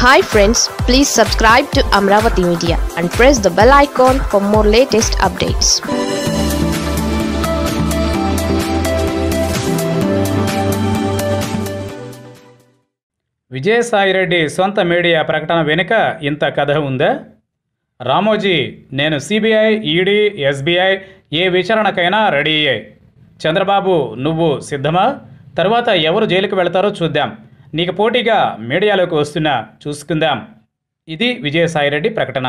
hi friends please subscribe to Amaravati media and press the bell icon for more latest updates Vijayasai Reddy సొంత media ప్రకటన వెనుక ఇంత కథ ఉందా రామోజీ నేను సిబిఐ ఈడీ ఎస్బీఐ ఏ విచారణకైనా రెడీయే చంద్రబాబు నువ్వు సిద్ధమా తర్వాత ఎవరు జైలుకు వెళతారో చూద్దాం నీకు పోటీగా మీడియాలోకి వస్తున్నా చూసుకుందాం ఇది విజయసాయిరెడ్డి ప్రకటన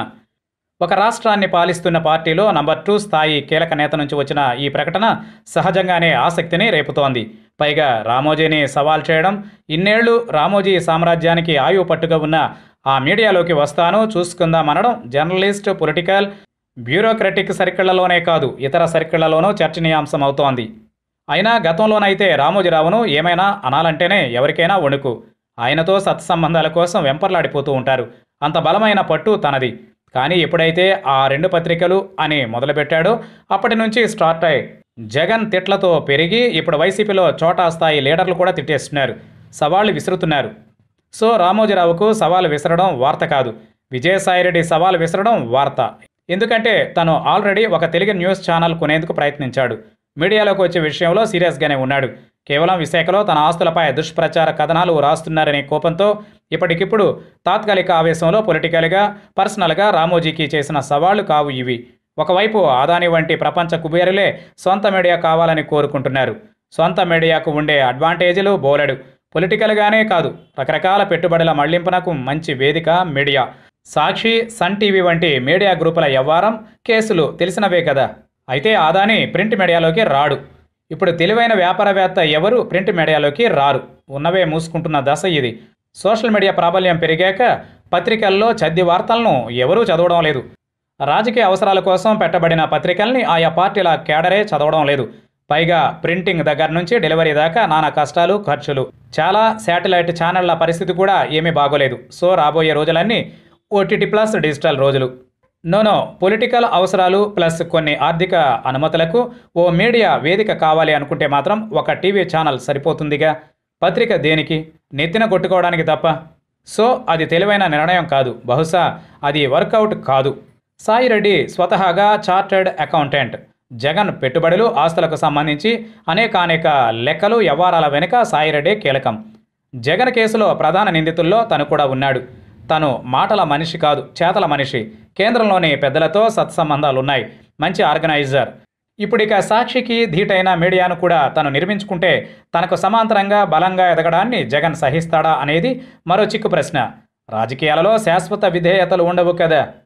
ఒక రాష్ట్రాన్ని పాలిస్తున్న పార్టీలో నంబర్ టూ స్థాయి కీలక నేత నుంచి వచ్చిన ఈ ప్రకటన సహజంగానే ఆసక్తిని రేపుతోంది పైగా రామోజీని సవాల్ చేయడం ఇన్నేళ్లు రామోజీ సామ్రాజ్యానికి ఆయువు పట్టుగా ఉన్న ఆ మీడియాలోకి వస్తాను చూసుకుందామనడం జర్నలిస్ట్ పొలిటికల్ బ్యూరోక్రటిక్ సర్కిళ్లలోనే కాదు ఇతర సర్కిళ్లలోనూ చర్చనీయాంశం అవుతోంది అయినా గతంలోనైతే రామోజీరావును ఏమైనా అనాలంటేనే ఎవరికైనా వణుకు ఆయనతో సత్సంబంధాల కోసం వెంపర్లాడిపోతూ ఉంటారు అంత బలమైన పట్టు తనది కానీ ఎప్పుడైతే ఆ రెండు పత్రికలు అని మొదలుపెట్టాడో అప్పటి నుంచి స్టార్ట్ అయ్యి జగన్ తిట్లతో పెరిగి ఇప్పుడు వైసీపీలో చోటా స్థాయి లీడర్లు కూడా తిట్టేస్తున్నారు సవాళ్లు విసురుతున్నారు సో రామోజీరావుకు సవాలు విసరడం వార్త కాదు విజయసాయిరెడ్డి సవాలు విసరడం వార్త ఎందుకంటే తను ఆల్రెడీ ఒక తెలుగు న్యూస్ ఛానల్ కొనేందుకు ప్రయత్నించాడు మీడియాలోకి వచ్చే విషయంలో సీరియస్గానే ఉన్నాడు కేవలం విశాఖలో తన ఆస్తులపై దుష్ప్రచార కథనాలు రాస్తున్నారనే కోపంతో ఇప్పటికిప్పుడు తాత్కాలిక ఆవేశంలో పొలిటికల్గా పర్సనల్గా రామోజీకి చేసిన సవాళ్లు కావు ఇవి ఒకవైపు ఆదాని వంటి ప్రపంచ కుబేరులే సొంత మీడియా కావాలని కోరుకుంటున్నారు సొంత మీడియాకు ఉండే అడ్వాంటేజీలు బోలెడు పొలిటికల్గానే కాదు రకరకాల పెట్టుబడుల మళ్లింపునకు మంచి వేదిక మీడియా సాక్షి సన్ టీవీ వంటి మీడియా గ్రూపుల వ్యవహారం కేసులు తెలిసినవే కదా అయితే ఆదాని ప్రింట్ మీడియాలోకి రాడు ఇప్పుడు తెలివైన వ్యాపారవేత్త ఎవరు ప్రింట్ మీడియాలోకి రారు ఉన్నవే మూసుకుంటున్న దశ ఇది సోషల్ మీడియా ప్రాబల్యం పెరిగాక పత్రికల్లో చద్ది వార్తలను ఎవరూ చదవడం లేదు రాజకీయ అవసరాల కోసం పెట్టబడిన పత్రికల్ని ఆయా పార్టీల కేడరే చదవడం లేదు పైగా ప్రింటింగ్ దగ్గర నుంచి డెలివరీ దాకా నానా కష్టాలు ఖర్చులు చాలా శాటిలైట్ ఛానళ్ల పరిస్థితి కూడా ఏమీ బాగోలేదు సో రాబోయే రోజులన్నీ ఓటీటీ ప్లస్ డిజిటల్ రోజులు నోనో పొలిటికల్ అవసరాలు ప్లస్ కొన్ని ఆర్థిక అనుమతులకు ఓ మీడియా వేదిక కావాలి అనుకుంటే మాత్రం ఒక టీవీ ఛానల్ సరిపోతుందిగా పత్రిక దేనికి నెత్తిన కొట్టుకోవడానికి తప్ప సో అది తెలివైన నిర్ణయం కాదు బహుశా అది వర్కౌట్ కాదు సాయిరెడ్డి స్వతహాగా చార్టర్డ్ అకౌంటెంట్ జగన్ పెట్టుబడులు ఆస్తులకు సంబంధించి అనేకానేక లెక్కలు వ్యవహారాల వెనుక సాయిరెడ్డి కీలకం జగన్ కేసులో ప్రధాన నిందితుల్లో తను కూడా ఉన్నాడు తను మాటల మనిషి కాదు చేతల మనిషి కేంద్రంలోని పెద్దలతో సత్సంబంధాలున్నాయి మంచి ఆర్గనైజర్ ఇప్పుడిక సాక్షికి ధీటైన మీడియాను కూడా తను నిర్మించుకుంటే తనకు సమాంతరంగా బలంగా ఎదగడాన్ని జగన్ సహిస్తాడా అనేది మరో చిక్కు ప్రశ్న రాజకీయాలలో శాశ్వత విధేయతలు ఉండవు కదా